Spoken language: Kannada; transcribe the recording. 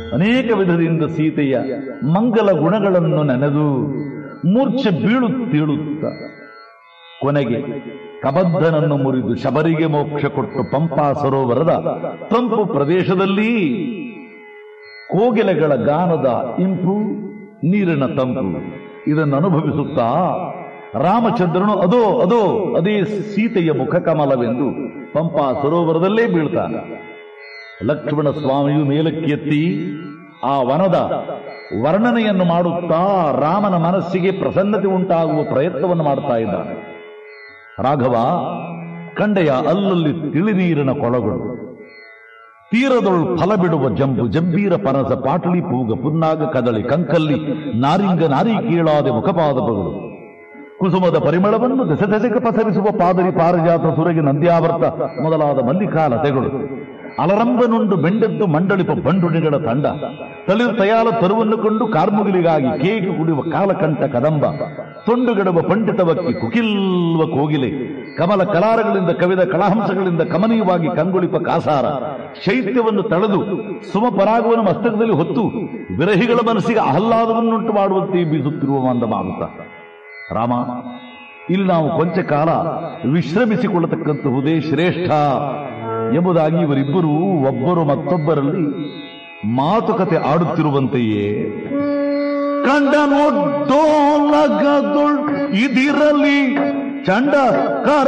ಅನೇಕ ವಿಧದಿಂದ ಸೀತೆಯ ಮಂಗಲ ಗುಣಗಳನ್ನು ನೆನೆದು ಮೂರ್ಛೆ ಬೀಳುತ್ತೇಳುತ್ತ ಕೊನೆಗೆ ಕಬದ್ಧನನ್ನು ಮುರಿದು ಶಬರಿಗೆ ಮೋಕ್ಷ ಕೊಟ್ಟು ಪಂಪಾ ಸರೋವರದ ತಂಪು ಪ್ರದೇಶದಲ್ಲಿ ಕೋಗಿಲೆಗಳ ಗಾನದ ಇಂಪು ನೀರಿನ ತಂಪು ಇದನ್ನು ಅನುಭವಿಸುತ್ತಾ ರಾಮಚಂದ್ರನು ಅದೋ ಅದೋ ಅದೇ ಸೀತೆಯ ಮುಖಕಮಲವೆಂದು ಪಂಪಾ ಸರೋವರದಲ್ಲೇ ಬೀಳ್ತಾನೆ ಲಕ್ಷ್ಮಣ ಸ್ವಾಮಿಯು ಮೇಲಕ್ಕೆ ಎತ್ತಿ ಆ ವನದ ವರ್ಣನೆಯನ್ನು ಮಾಡುತ್ತಾ ರಾಮನ ಮನಸ್ಸಿಗೆ ಪ್ರಸನ್ನತೆ ಉಂಟಾಗುವ ಪ್ರಯತ್ನವನ್ನು ಮಾಡ್ತಾ ಇದ್ದಾನೆ ರಾಘವ ಕಂಡೆಯ ಅಲ್ಲಲ್ಲಿ ತಿಳಿನೀರಿನ ಕೊಳಗಳು ತೀರದೊಳು ಫಲ ಬಿಡುವ ಜಂಬು ಜಂಬೀರ ಪನಸ ಪಾಟಳಿ ಪೂಗ ಪುನ್ನಾಗ ಕದಳಿ ಕಂಕಲ್ಲಿ ನಾರಿಂಗ ನಾರಿ ಕೀಳಾದೆ ಮುಖಪಾದಪಗಳು ಕುಸುಮದ ಪರಿಮಳವನ್ನು ದೆಸೆ ದೆಸೆಗೆ ಪಸರಿಸುವ ಪಾದರಿ ಪಾರಿಜಾತ ಸುರಗಿ ನಂದ್ಯಾವರ್ತ ಮೊದಲಾದ ಮಲ್ಲಿಕಾಲತೆಗಳು ಅಲರಂಬನುಂಡು ಬೆಂಡೆದ್ದು ಮಂಡಳಿಪ ಬಂಡುಣಿಗಳ ತಂಡ ತಳಿರು ತಯಾಲ ತರುವನ್ನು ಕೊಂಡು ಕಾರ್ಮುಗಿಲಿಗಾಗಿ ಕೇಕೆ ಕುಡಿಯುವ ಕಾಲಕಂಠ ಕದಂಬ ತೊಂಡುಗಡುವ ಪಂಡಿತವಕ್ಕಿ ಕುಕಿಲ್ವ ಕೋಗಿಲೆ ಕಮಲ ಕಲಾರಗಳಿಂದ ಕವಿದ ಕಳಹಂಸಗಳಿಂದ ಕಮನೀಯವಾಗಿ ಕಂಗೊಳಿಪ ಕಾಸಾರ ಶೈತ್ಯವನ್ನು ತಳೆದು ಸುಮಪರಾಗವನ್ನು ಮಸ್ತಕದಲ್ಲಿ ಹೊತ್ತು ವಿರಹಿಗಳ ಮನಸ್ಸಿಗೆ ಆಹ್ಲಾದವನ್ನುಂಟು ಮಾಡುವಂತೆ ಬೀಸುತ್ತಿರುವ ಮಂದ ಮಾರುತ ರಾಮ ಇಲ್ಲಿ ನಾವು ಕೊಂಚ ಕಾಲ ವಿಶ್ರಮಿಸಿಕೊಳ್ಳತಕ್ಕಂತಹುದೇ ಶ್ರೇಷ್ಠ ಎಂಬುದಾಗಿ ಇವರಿಬ್ಬರು ಒಬ್ಬರು ಮತ್ತೊಬ್ಬರಲ್ಲಿ ಮಾತುಕತೆ ಆಡುತ್ತಿರುವಂತೆಯೇ ಕಂಡ ನೋಡ್ಡೋಲಗದೊಳ್ ಇದಿರಲಿ ಚಂಡ ಕರ